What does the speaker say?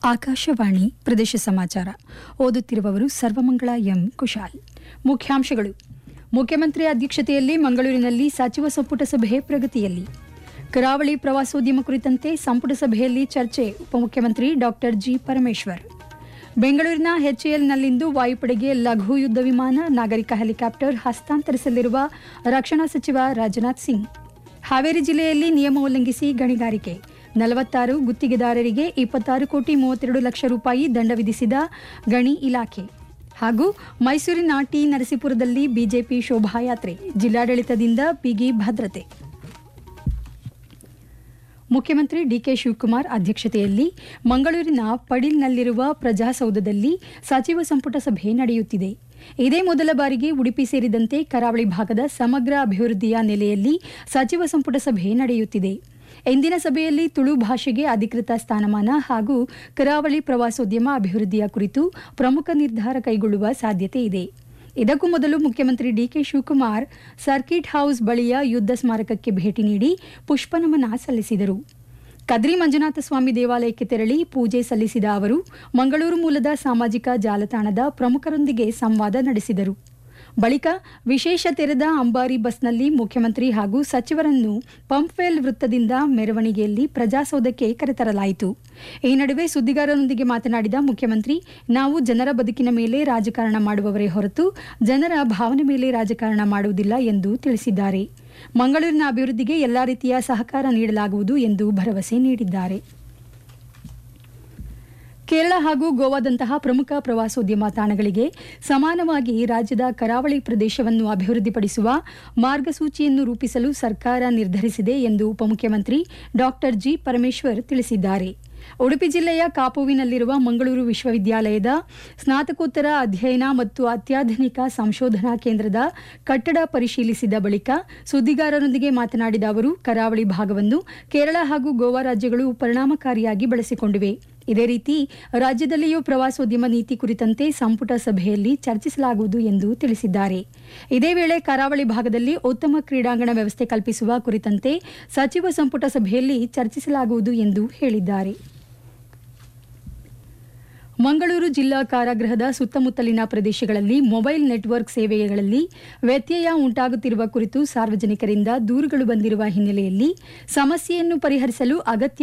ಆಕಾಶವಾಣಿ ಪ್ರದೇಶ ಸಮಾಚಾರ ಓದುತ್ತಿರುವವರು ಸರ್ವಮಂಗಳ ಎಂ ಕುಶಾಲ್ ಮುಖ್ಯಾಂಶಗಳು ಮುಖ್ಯಮಂತ್ರಿ ಅಧ್ಯಕ್ಷತೆಯಲ್ಲಿ ಮಂಗಳೂರಿನಲ್ಲಿ ಸಚಿವ ಸಂಪುಟ ಸಭೆ ಪ್ರಗತಿಯಲ್ಲಿ ಕರಾವಳಿ ಪ್ರವಾಸೋದ್ಯಮ ಕುರಿತಂತೆ ಸಂಪುಟ ಸಭೆಯಲ್ಲಿ ಚರ್ಚೆ ಉಪಮುಖ್ಯಮಂತ್ರಿ ಡಾಕ್ಟರ್ ಜಿ ಪರಮೇಶ್ವರ್ ಬೆಂಗಳೂರಿನ ಎಚ್ಎಎಲ್ನಲ್ಲಿಂದು ವಾಯುಪಡೆಗೆ ಲಘು ಯುದ್ಧ ವಿಮಾನ ನಾಗರಿಕ ಹೆಲಿಕಾಪ್ಟರ್ ಹಸ್ತಾಂತರಿಸಲಿರುವ ರಕ್ಷಣಾ ಸಚಿವ ರಾಜನಾಥ್ ಸಿಂಗ್ ಹಾವೇರಿ ಜಿಲ್ಲೆಯಲ್ಲಿ ನಿಯಮ ಉಲ್ಲಂಘಿಸಿ ಗಣಿಗಾರಿಕೆ ನಲವತ್ತಾರು ಗುತ್ತಿಗೆದಾರರಿಗೆ ಇಪ್ಪತ್ತಾರು ಕೋಟಿ ಮೂವತ್ತೆರಡು ಲಕ್ಷ ರೂಪಾಯಿ ದಂಡ ವಿಧಿಸಿದ ಗಣಿ ಇಲಾಖೆ ಹಾಗೂ ಮೈಸೂರಿನ ಟಿ ನರಸೀಪುರದಲ್ಲಿ ಬಿಜೆಪಿ ಶೋಭಾಯಾತ್ರೆ ಜಿಲ್ಲಾಡಳಿತದಿಂದ ಬಿಗಿ ಭದ್ರತೆ ಮುಖ್ಯಮಂತ್ರಿ ಡಿಕೆ ಶಿವಕುಮಾರ್ ಅಧ್ಯಕ್ಷತೆಯಲ್ಲಿ ಮಂಗಳೂರಿನ ಪಡಿಲ್ನಲ್ಲಿರುವ ಪ್ರಜಾಸೌಧದಲ್ಲಿ ಸಚಿವ ಸಂಪುಟ ಸಭೆ ನಡೆಯುತ್ತಿದೆ ಇದೇ ಮೊದಲ ಬಾರಿಗೆ ಉಡುಪಿ ಸೇರಿದಂತೆ ಕರಾವಳಿ ಭಾಗದ ಸಮಗ್ರ ಅಭಿವೃದ್ಧಿಯ ನೆಲೆಯಲ್ಲಿ ಸಚಿವ ಸಂಪುಟ ಸಭೆ ನಡೆಯುತ್ತಿದೆ ಇಂದಿನ ಸಭೆಯಲ್ಲಿ ತುಳು ಭಾಷೆಗೆ ಅಧಿಕೃತ ಸ್ಥಾನಮಾನ ಹಾಗೂ ಕರಾವಳಿ ಪ್ರವಾಸೋದ್ಯಮ ಅಭಿವೃದ್ಧಿಯ ಕುರಿತು ಪ್ರಮುಖ ನಿರ್ಧಾರ ಕೈಗೊಳ್ಳುವ ಸಾಧ್ಯತೆ ಇದೆ ಇದಕ್ಕೂ ಮೊದಲು ಮುಖ್ಯಮಂತ್ರಿ ಡಿಕೆ ಶಿವಕುಮಾರ್ ಸರ್ಕಿಟ್ ಹೌಸ್ ಬಳಿಯ ಯುದ್ಧ ಸ್ಮಾರಕಕ್ಕೆ ಭೇಟಿ ನೀಡಿ ಪುಷ್ಪನಮನ ಸಲ್ಲಿಸಿದರು ಕದ್ರಿ ಮಂಜುನಾಥ ಸ್ವಾಮಿ ದೇವಾಲಯಕ್ಕೆ ತೆರಳಿ ಪೂಜೆ ಸಲ್ಲಿಸಿದ ಅವರು ಮಂಗಳೂರು ಮೂಲದ ಸಾಮಾಜಿಕ ಜಾಲತಾಣದ ಪ್ರಮುಖರೊಂದಿಗೆ ಸಂವಾದ ನಡೆಸಿದರು ಬಳಿಕ ವಿಶೇಷ ತೆರೆದ ಅಂಬಾರಿ ಬಸ್ನಲ್ಲಿ ಮುಖ್ಯಮಂತ್ರಿ ಹಾಗೂ ಸಚಿವರನ್ನು ಪಂಪ್ವೆಲ್ ವೃತ್ತದಿಂದ ಮೆರವಣಿಗೆಯಲ್ಲಿ ಪ್ರಜಾಸೌಧಕ್ಕೆ ಕರೆತರಲಾಯಿತು ಈ ನಡುವೆ ಸುದ್ದಿಗಾರರೊಂದಿಗೆ ಮಾತನಾಡಿದ ಮುಖ್ಯಮಂತ್ರಿ ನಾವು ಜನರ ಬದುಕಿನ ಮೇಲೆ ರಾಜಕಾರಣ ಮಾಡುವವರೇ ಹೊರತು ಜನರ ಭಾವನೆ ಮೇಲೆ ರಾಜಕಾರಣ ಮಾಡುವುದಿಲ್ಲ ಎಂದು ತಿಳಿಸಿದ್ದಾರೆ ಮಂಗಳೂರಿನ ಅಭಿವೃದ್ಧಿಗೆ ಎಲ್ಲಾ ರೀತಿಯ ಸಹಕಾರ ನೀಡಲಾಗುವುದು ಎಂದು ಭರವಸೆ ನೀಡಿದ್ದಾರೆ ಕೇರಳ ಹಾಗೂ ಗೋವಾದಂತಹ ಪ್ರಮುಖ ಪ್ರವಾಸೋದ್ಯಮ ತಾಣಗಳಿಗೆ ಸಮಾನವಾಗಿ ರಾಜ್ಯದ ಕರಾವಳಿ ಪ್ರದೇಶವನ್ನು ಅಭಿವೃದ್ಧಿಪಡಿಸುವ ಮಾರ್ಗಸೂಚಿಯನ್ನು ರೂಪಿಸಲು ಸರ್ಕಾರ ನಿರ್ಧರಿಸಿದೆ ಎಂದು ಉಪಮುಖ್ಯಮಂತ್ರಿ ಡಾಕ್ಟರ್ ಜಿ ಪರಮೇಶ್ವರ್ ತಿಳಿಸಿದ್ದಾರೆ ಉಡುಪಿ ಜಿಲ್ಲೆಯ ಕಾಪುವಿನಲ್ಲಿರುವ ಮಂಗಳೂರು ವಿಶ್ವವಿದ್ಯಾಲಯದ ಸ್ನಾತಕೋತ್ತರ ಅಧ್ಯಯನ ಮತ್ತು ಅತ್ಯಾಧುನಿಕ ಸಂಶೋಧನಾ ಕೇಂದ್ರದ ಕಟ್ಟಡ ಪರಿಶೀಲಿಸಿದ ಬಳಿಕ ಸುದ್ದಿಗಾರರೊಂದಿಗೆ ಮಾತನಾಡಿದ ಅವರು ಕರಾವಳಿ ಭಾಗವನ್ನು ಕೇರಳ ಹಾಗೂ ಗೋವಾ ರಾಜ್ಯಗಳು ಪರಿಣಾಮಕಾರಿಯಾಗಿ ಬಳಸಿಕೊಂಡಿವೆ ಇದೇ ರೀತಿ ರಾಜ್ಯದಲ್ಲಿಯೂ ಪ್ರವಾಸೋದ್ಯಮ ನೀತಿ ಕುರಿತಂತೆ ಸಂಪುಟ ಸಭೆಯಲ್ಲಿ ಚರ್ಚಿಸಲಾಗುವುದು ಎಂದು ತಿಳಿಸಿದ್ದಾರೆ ಇದೇ ವೇಳೆ ಕರಾವಳಿ ಭಾಗದಲ್ಲಿ ಉತ್ತಮ ಕ್ರೀಡಾಂಗಣ ವ್ಯವಸ್ಥೆ ಕಲ್ಪಿಸುವ ಕುರಿತಂತೆ ಸಚಿವ ಸಂಪುಟ ಸಭೆಯಲ್ಲಿ ಚರ್ಚಿಸಲಾಗುವುದು ಎಂದು ಹೇಳಿದ್ದಾರೆ ಮಂಗಳೂರು ಜಿಲ್ಲಾ ಕಾರಾಗೃಹದ ಸುತ್ತಮುತ್ತಲಿನ ಪ್ರದೇಶಗಳಲ್ಲಿ ಮೊಬೈಲ್ ನೆಟ್ವರ್ಕ್ ಸೇವೆಗಳಲ್ಲಿ ವ್ಯತ್ಯಯ ಉಂಟಾಗುತ್ತಿರುವ ಕುರಿತು ಸಾರ್ವಜನಿಕರಿಂದ ದೂರುಗಳು ಬಂದಿರುವ ಹಿನ್ನೆಲೆಯಲ್ಲಿ ಸಮಸ್ಯೆಯನ್ನು ಪರಿಹರಿಸಲು ಅಗತ್ಯ